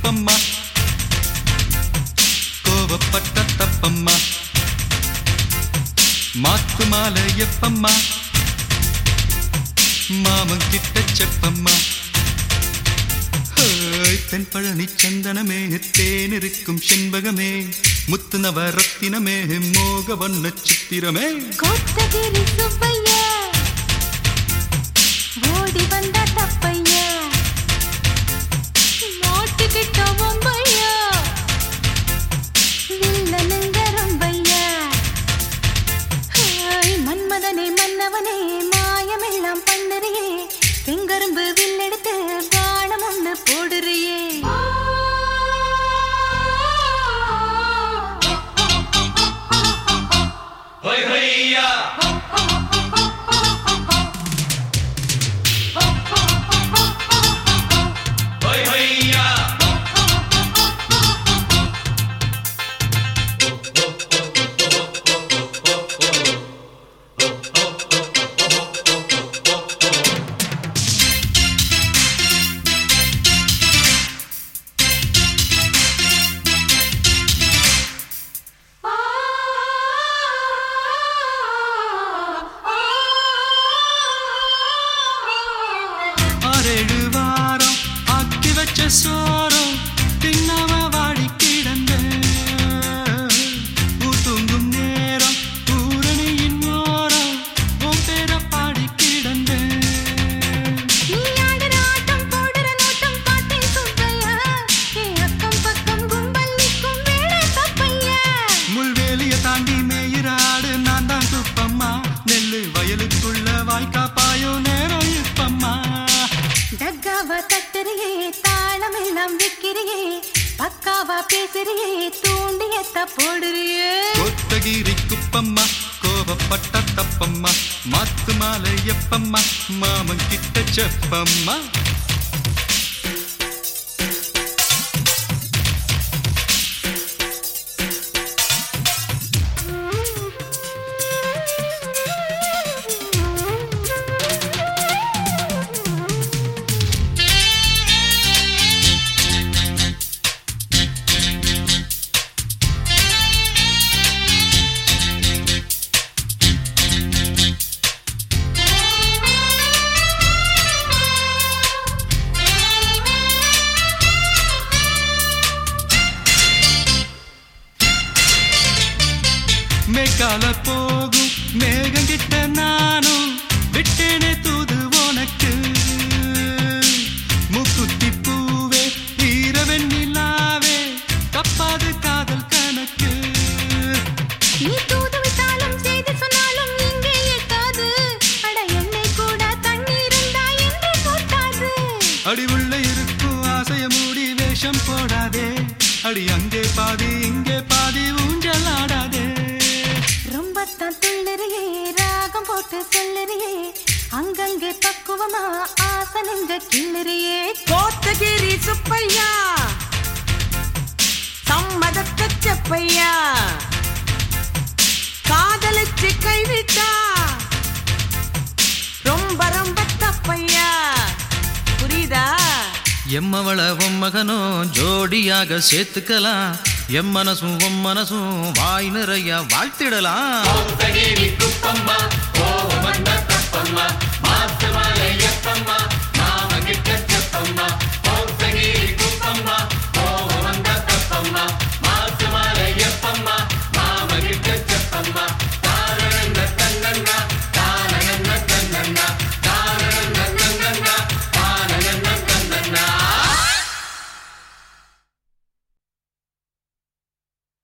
குப்பம்மா கோவப்பட்ட தப்பம்மா மாத்து மாலை எப்பம்மா மாமன் கிட்ட செப்பம்மா ஹேய், தென்பழனி சந்தனமே தேன் இருக்கும் செண்பகமே முத்து நவரத்தினமே மோக வண்ண சித்திரமே கோத்தகிரி சுப்பையா ஓடி வந்த தப்பையா மாட்டுக்கிட்ட ஒம்பையா வில்லனுங்க ரொம்பையா ஹாய், மன்மதனே மன்னவனே மாயமெல்லாம் பண்ணுறியே செங்கரும்பு வில்லெடுத்து பானம் ஒண்ணு போடுறியே ஆறேழு வாரம் ஆக்கி வச்ச சோரம் தின்னவ வாடி கிடந்த தூங்கும் நேரம் பூரணியின் ஓரம் உன் பேர பாடி கிடந்த நீ ஆடுற ஆட்டம் போடுற நோட்டம் பார்த்தேன் சுப்பையா என் அக்கம் பக்கம் கும்பல் நிற்கும் வேலை தப்பையா முள்வேலிய தாண்டி மேயிராடு நான் தான் குப்பம்மா நெல்லு வயலுக்குள்ள வாய்க்கா பாயோ நேரம் இப்பம்மா டக்காவா தட்டுறியே தாளம் எல்லாம் விக்கிறியே பக்காவா பேசுறியே தூண்டியத்த போடுறியே கொத்தகிரி குப்பம்மா கோபப்பட்ட தப்பம்மா மாத்து மாலை எப்பம்மா மாமன் கிட்ட செப்பம்மா மேக்கால போகும் மேகம் கிட்ட நானும் விட்டேனே தூது உனக்கு முக்குத்தி பூவே ஈரவெண்ணிலாவே தப்பாது காதல் கணக்கு நீ தூது விட்டாலும் செய்தி சொன்னாலும் இங்கே எட்டாது அட எண்ணெய் கூட தண்ணீர் இருந்தா என்று போட்டாது அடி உள்ள இருக்கும் ஆசைய மூடி வேஷம் போடாதே அடி அங்கே பாதி இங்கே பாதி ஊஞ்சல் ஆடாதே ரொம்ப தான் துள்ளுறியே ராகம் போட்டு சொல்லுறியே அங்கங்கே பக்குவமா ஆசனங்க கிள்ளுறியே கோத்தகிரி சுப்பையா சம்மதத்த செப்பையா காதலிச்சு கைவிட்டா ரொம்ப ரொம்ப தப்பையா புரியுதா எம்மவள மகனும் ஜோடியாக சேர்த்துக்கலாம் எம் மனசும் உம் மனசும் வாய் நிறைய வாழ்த்திடலாம் குப்பம்மா ஓ மண்ட தப்பம்மா மாத்து மாலை எப்பம்மா